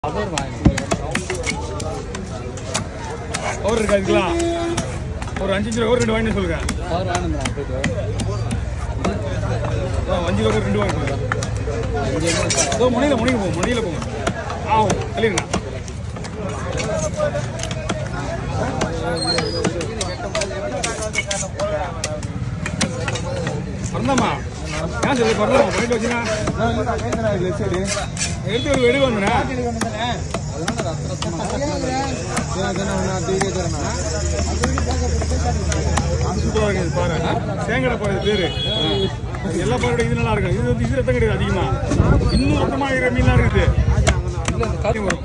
cover இருக்கா இதுக்கெல்லாம் ஒரு அஞ்சு கிலோ கவர் ரெண்டு வாங்கி சொல்லுங்க ஆ, அஞ்சு கிலோ கவர் ரெண்டு வாங்கி சொல்லுங்க இதோ முனையில முனைக்கு போங்க முனையில போங்க ஆ கழிவுங்க பறந்தாமா ஏன் சொல்லி பறந்தாமா போயிட்டு வச்சுனா எடுத்து ஒரு வெடி வந்தேன் சூப்பராக இருக்குது பாரு தேங்கடை பாரு இது பேரு எல்லா பாரோட இது நல்லா இருக்கும் இது வந்து இது ரத்தம் கிடையாது அதிகமா இன்னும் ரத்தமாக இருக்கிற மீன்லாம் இருக்குது ஒரு